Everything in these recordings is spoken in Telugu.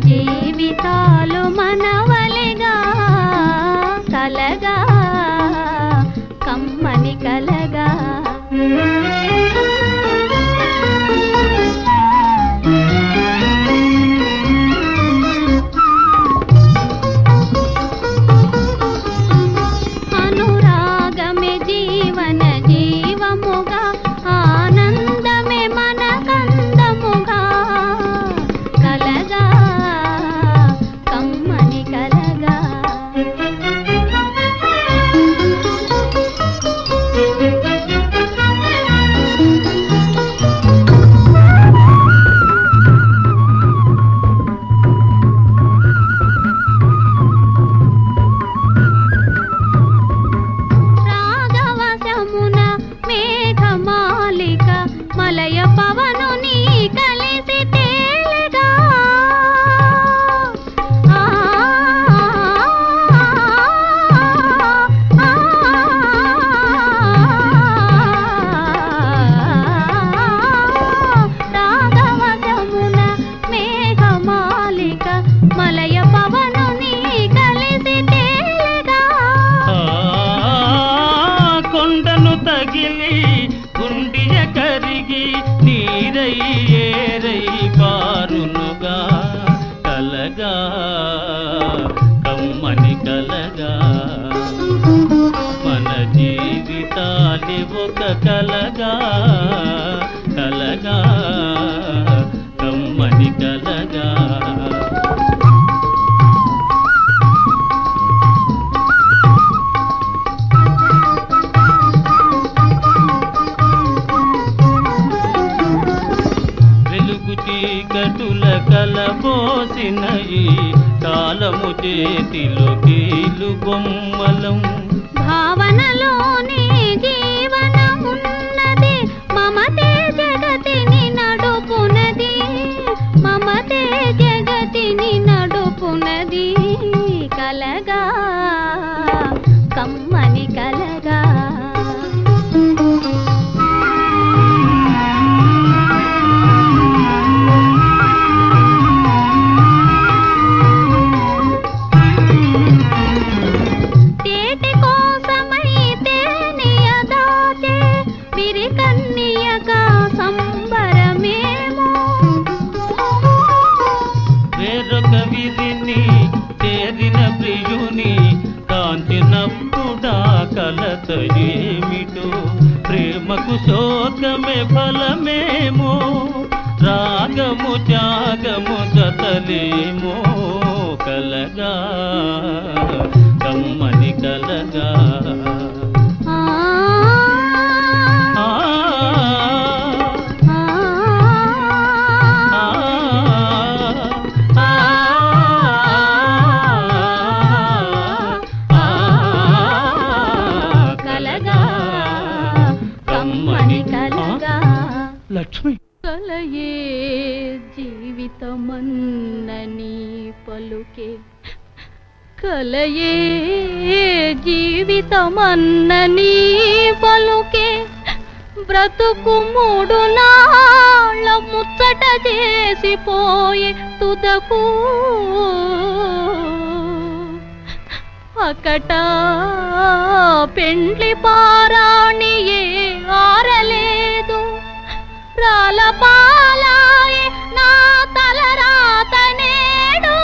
జీవితాలు మనవలిగా కలగా కమ్మని కలగా అనురాగమే జీవన జీవముగా ఆనందమే మన కందముగా కలగా కమ్మని కలగా రాగవశమున మేఘమాలిక మలయ పవను నీ కలిసి తేలిగా ఆ, ఆ, రాగవశమున మేఘమాలిక మలయ పవను నీ కలిసి తేలిగా ఆ కొండను తగిలి గుండియ కరిగి నీరై ఏరై పారునుగా కలగా కమ్మని కలగా మన జీవితాలి ఒక కలగా కలగా కమ్మని కలగా వెలుగు చీకటుల కలబోసిన ఈ కాలము చేతిలో కీలు బొమ్మలం భావనలోనే జీవనమున్నది మమతే జగతిని నడుపునది మమతే జగతిని నడుపునది కలగా కమ్మని కలగా తేటి కోసమై తేనియ దాచే విరి కన్నియగా సంబరమేమో వేరొక విధిని చేరిన ప్రియుని కాంచినప్పుడా కలత ఏమిటో ప్రేమకు శోకమే ఫలమేమో రాగము త్యాగము జతలేమో కలగా కమ్మని కలగా ఆ ఆ, ఆ, ఆ, ఆ, ఆ, కలగా కమ్మని కలగా లక్ష్మి కలయే జీవితమన్నని పలుకే కలయే జీవితమన్నని పలుకే బ్రతుకు మూడు నాళ్ళ ముచ్చట చేసిపోయే తుదకు అకట పెండ్లి పారాణియే ఆరలేదు రాలపాలాయే నా తలరాత నేడు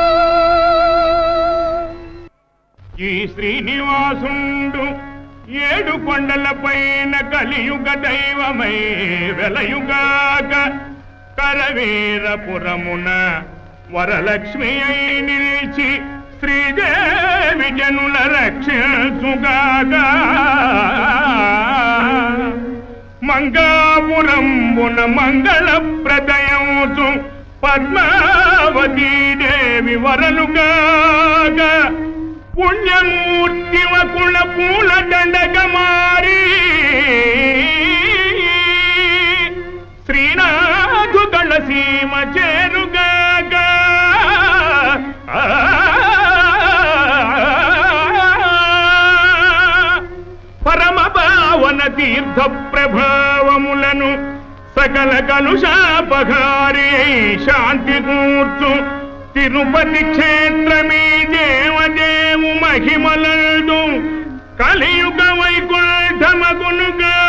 ఈ శ్రీనివాసుండు ఏడు కొండలపైన కలియుగ దైవమై వెలయుగాక కరవీరపురమున వరలక్ష్మి అయి నిలిచి శ్రీదేవి జనుల రక్షించుగాక మంగాపురంబున మంగళ ప్రదయంచు పద్మావతీ దేవి వరలుగాక పుణ్యమూర్తి వకుల పూల దండగ మారి శ్రీనాథు సీమ చేరుగాక ఆ పరమ పావన తీర్థ ప్రభావములను సకల కలుషాపహారి శాంతి కూర్చు తిరుపతి క్షేత్రమీ దేవదేవు మహిమలందు కలియుగ వైకుంఠమగునుగా